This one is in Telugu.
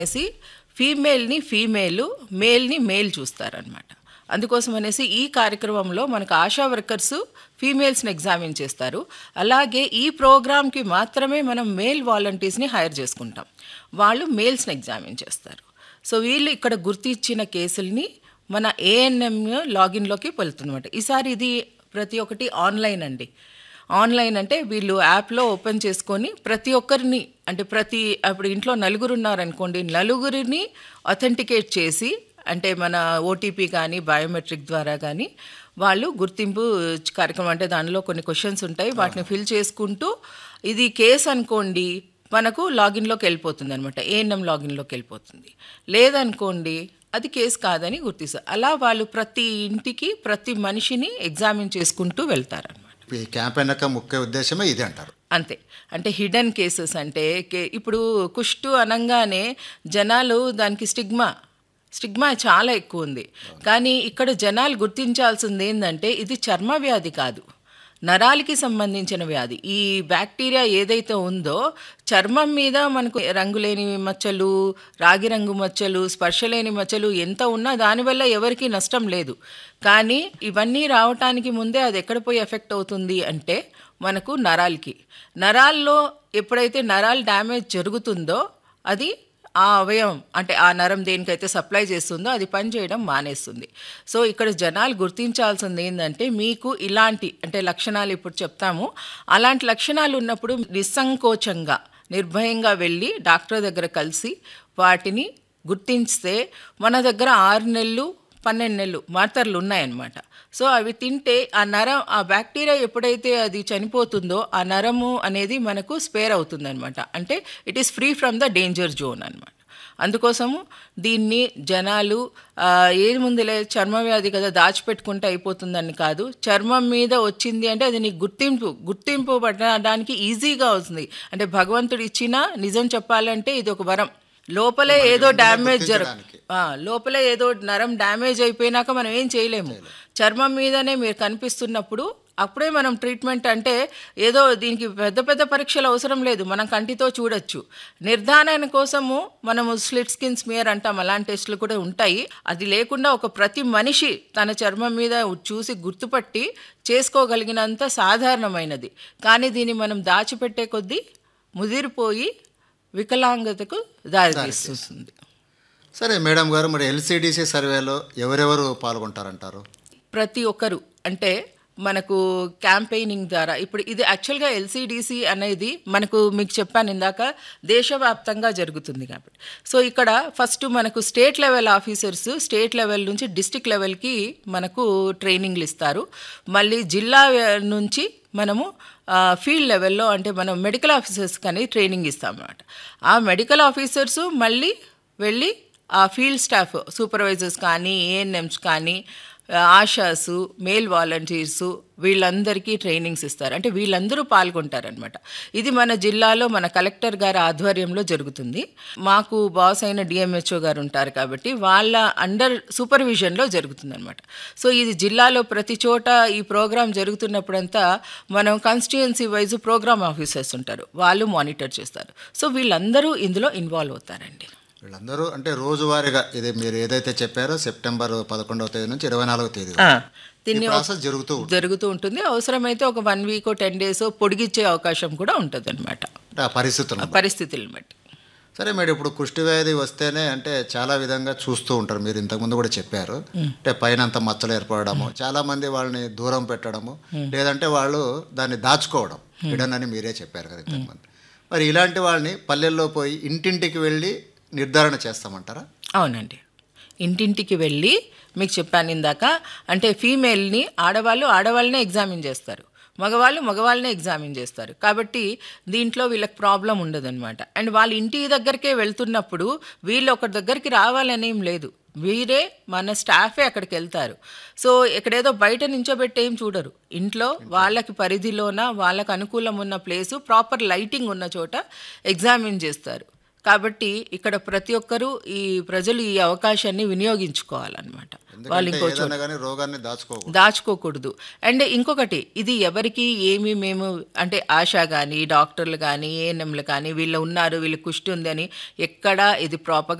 అనేసి ఫీమేల్ని ఫీమేల్ మేల్ని మేల్ చూస్తారనమాట అందుకోసం అనేసి ఈ కార్యక్రమంలో మనకు ఆశా వర్కర్స్ ఫీమేల్స్ని ఎగ్జామిన్ చేస్తారు అలాగే ఈ ప్రోగ్రామ్కి మాత్రమే మనం మేల్ వాలంటీర్స్ని హైర్ చేసుకుంటాం వాళ్ళు మేల్స్ని ఎగ్జామిన్ చేస్తారు సో వీళ్ళు ఇక్కడ గుర్తించిన కేసుల్ని మన ఏఎన్ఎం లాగిన్లోకి వెళ్తుందన్నమాట ఈసారి ఇది ప్రతి ఒక్కటి ఆన్లైన్ అండి ఆన్లైన్ అంటే వీళ్ళు యాప్లో ఓపెన్ చేసుకొని ప్రతి ఒక్కరిని అంటే ప్రతి అప్పుడు ఇంట్లో నలుగురు ఉన్నారనుకోండి నలుగురిని అథెంటికేట్ చేసి అంటే మన ఓటీపీ కానీ బయోమెట్రిక్ ద్వారా కానీ వాళ్ళు గుర్తింపు కార్యక్రమం అంటే దానిలో కొన్ని క్వశ్చన్స్ ఉంటాయి వాటిని ఫిల్ చేసుకుంటూ ఇది కేసు అనుకోండి మనకు లాగిన్లోకి వెళ్ళిపోతుంది అనమాట ఏఎన్ఎం లాగిన్లోకి వెళ్ళిపోతుంది లేదనుకోండి అది కేసు కాదని గుర్తిస్తారు అలా వాళ్ళు ప్రతి ఇంటికి ప్రతి మనిషిని ఎగ్జామిన్ చేసుకుంటూ వెళ్తారనమాట ఈ క్యాంపెయిన్ యొక్క ముఖ్య ఉద్దేశమే ఇది అంటారు అంతే అంటే హిడెన్ కేసెస్ అంటే కే- ఇప్పుడు కుష్టు అనగానే జనాలు దానికి స్టిగ్మా స్టిగ్మా చాలా ఎక్కువ ఉంది కానీ ఇక్కడ జనాలు గుర్తించాల్సింది ఏంటంటే ఇది చర్మ వ్యాధి కాదు నరాలకి సంబంధించిన వ్యాధి ఈ బ్యాక్టీరియా ఏదైతే ఉందో చర్మం మీద మనకు రంగులేని మచ్చలు రాగి రంగు మచ్చలు స్పర్శ లేని మచ్చలు ఎంత ఉన్నా దానివల్ల ఎవరికీ నష్టం లేదు కానీ ఇవన్నీ రావటానికి ముందే అది ఎక్కడ పోయి ఎఫెక్ట్ అవుతుంది అంటే మనకు నరాలకి నరాల్లో ఎప్పుడైతే నరాలు డ్యామేజ్ జరుగుతుందో అది ఆ అవయవం అంటే ఆ నరం దేనికైతే సప్లై చేస్తుందో అది పనిచేయడం మానేస్తుంది సో ఇక్కడ జనాలు గుర్తించాల్సింది ఏంటంటే మీకు ఇలాంటి అంటే లక్షణాలు ఇప్పుడు చెప్తాము అలాంటి లక్షణాలు ఉన్నప్పుడు నిస్సంకోచంగా నిర్భయంగా వెళ్ళి డాక్టర్ దగ్గర కలిసి వాటిని గుర్తిస్తే మన దగ్గర ఆరు నెలలు పన్నెండు నెలలు మాత్రలు ఉన్నాయన్నమాట సో అవి తింటే ఆ నరం ఆ బ్యాక్టీరియా ఎప్పుడైతే అది చనిపోతుందో ఆ నరము అనేది మనకు స్పేర్ అవుతుందన్నమాట అంటే it is free from the danger zone అనమాట అందుకోసము దీన్ని జనాలు ఆ, ఏది ముందులే చర్మ వ్యాధి కదా దాచిపెట్టుకుంటే అయిపోతుందని కాదు చర్మం మీద వచ్చింది అంటే అది నీకు గుర్తింపు గుర్తింపు పడడానికి ఈజీగా అవుతుంది అంటే భగవంతుడు ఇచ్చిన నిజం చెప్పాలంటే ఇది ఒక వరం లోపలే ఏదో డ్యామేజ్ జరగ గుర్తించడానికి. ఆ, లోపల ఏదో నరం డ్యామేజ్ అయిపోయినాక మనం ఏం చేయలేము చర్మం మీదనే మీరు కనిపిస్తున్నప్పుడు అప్పుడే మనం ట్రీట్మెంట్ అంటే ఏదో దీనికి పెద్ద పెద్ద పరీక్షలు అవసరం లేదు మనం కంటితో చూడొచ్చు నిర్ధారణ కోసము మనము స్లిట్ స్కిన్ స్మియర్ అంటాం అలాంటి టెస్టులు కూడా ఉంటాయి అది లేకుండా ఒక ప్రతి మనిషి తన చర్మం మీద చూసి గుర్తుపట్టి చేసుకోగలిగినంత సాధారణమైనది కానీ దీన్ని మనం దాచిపెట్టే కొద్దీ ముదిరిపోయి వికలాంగతకు దారితీస్తుంది సరే మేడం గారు మరి ఎల్సిడిసి సర్వేలో ఎవరెవరు పాల్గొంటారంటారు ప్రతి ఒక్కరు అంటే మనకు క్యాంపెయినింగ్ ద్వారా ఇప్పుడు ఇది యాక్చువల్గా ఎల్సిడిసి అనేది మనకు మీకు చెప్పాను ఇందాక దేశవ్యాప్తంగా జరుగుతుంది కాబట్టి సో ఇక్కడ ఫస్ట్ మనకు state level officers state level నుంచి డిస్టిక్ లెవెల్కి మనకు ట్రైనింగ్లు ఇస్తారు మళ్ళీ జిల్లా నుంచి మనము ఫీల్డ్ లెవెల్లో అంటే మనం మెడికల్ ఆఫీసర్స్కి అనేది ట్రైనింగ్ ఇస్తాం అన్నమాట ఆ మెడికల్ ఆఫీసర్స్ మళ్ళీ వెళ్ళి ఆ ఫీల్డ్ స్టాఫ్ సూపర్వైజర్స్ కానీ ఏఎన్ఎంస్ కానీ ఆశాసు మేల్ వాలంటీర్సు వీళ్ళందరికీ ట్రైనింగ్స్ ఇస్తారు అంటే వీళ్ళందరూ పాల్గొంటారనమాట ఇది మన జిల్లాలో మన కలెక్టర్ గారి ఆధ్వర్యంలో జరుగుతుంది మాకు బాస్ అయిన డిఎంహెచ్ఓ గారు ఉంటారు కాబట్టి వాళ్ళ అండర్ సూపర్విజన్లో జరుగుతుంది అనమాట సో ఇది జిల్లాలో ప్రతి చోట ఈ ప్రోగ్రాం జరుగుతున్నప్పుడంతా మనం కాన్స్టిట్యుయెన్సీ వైజ్ ప్రోగ్రామ్ ఆఫీసర్స్ ఉంటారు వాళ్ళు మానిటర్ చేస్తారు సో వీళ్ళందరూ ఇందులో ఇన్వాల్వ్ అవుతారండి వీళ్ళందరూ అంటే రోజువారీగా ఇది మీరు ఏదైతే చెప్పారో సెప్టెంబర్ పదకొండవ తేదీ నుంచి ఇరవై నాలుగవ తేదీ ఆ, వరకు. ఈ దీన్ని ప్రాసెస్ జరుగుతూ ఉంటుంది. జరుగుతూ ఉంటుంది అవసరమైతే ఒక వన్ వీక్ టెన్ డేస్ పొడిగిచ్చే అవకాశం కూడా ఉంటుంది అనమాట అంటే ఆ పరిస్థితులు పరిస్థితులను బట్టి సరే మేడం ఇప్పుడు కుష్టి వ్యాధి వస్తేనే అంటే చాలా విధంగా చూస్తూ ఉంటారు మీరు ఇంతకుముందు కూడా చెప్పారు అంటే పైన అంత మచ్చలు ఏర్పడము చాలా మంది వాళ్ళని దూరం పెట్టడము లేదంటే వాళ్ళు దాన్ని దాచుకోవడం హిడన్ అని మీరే చెప్పారు కదా ఇంతకుముందు మరి ఇలాంటి వాళ్ళని పల్లెల్లో పోయి ఇంటింటికి వెళ్ళి నిర్ధారణ చేస్తామంటారా అవునండి ఇంటింటికి వెళ్ళి మీకు చెప్పాను ఇందాక అంటే ఫీమేల్ని ఆడవాళ్ళు ఆడవాళ్ళనే ఎగ్జామిన్ చేస్తారు మగవాళ్ళు మగవాళ్ళనే ఎగ్జామిన్ చేస్తారు కాబట్టి దీంట్లో వీళ్ళకి ప్రాబ్లం ఉండదన్నమాట అండ్ వాళ్ళ ఇంటి దగ్గరికే వెళ్తున్నప్పుడు వీళ్ళు ఒకరి దగ్గరికి రావాలనేం లేదు వీరే మన స్టాఫే అక్కడికి వెళ్తారు సో ఎక్కడేదో బయట నించోబెట్టి ఏం చూడరు ఇంట్లో వాళ్ళకి పరిధిలోన వాళ్ళకి అనుకూలం ఉన్న ప్లేసు ప్రాపర్ లైటింగ్ ఉన్న చోట ఎగ్జామిన్ చేస్తారు కాబట్టి ఇక్కడ ప్రతి ఒక్కరూ ఈ ప్రజలు ఈ అవకాశాన్ని వినియోగించుకోవాలన్నమాట వాళ్ళు ఎందుకంటే ఇంకో చోట ఏదైనా కానీ రోగాన్ని దాచుకోకూడదు దాచుకోకూడదు అండ్ ఇంకొకటి ఇది ఎవరికి ఏమి మేము అంటే ఆశా కానీ డాక్టర్లు కానీ ఏఎన్ఎంలు కానీ వీళ్ళు ఉన్నారు వీళ్ళు కుష్టి ఉందని ఎక్కడా ఇది ప్రాపర్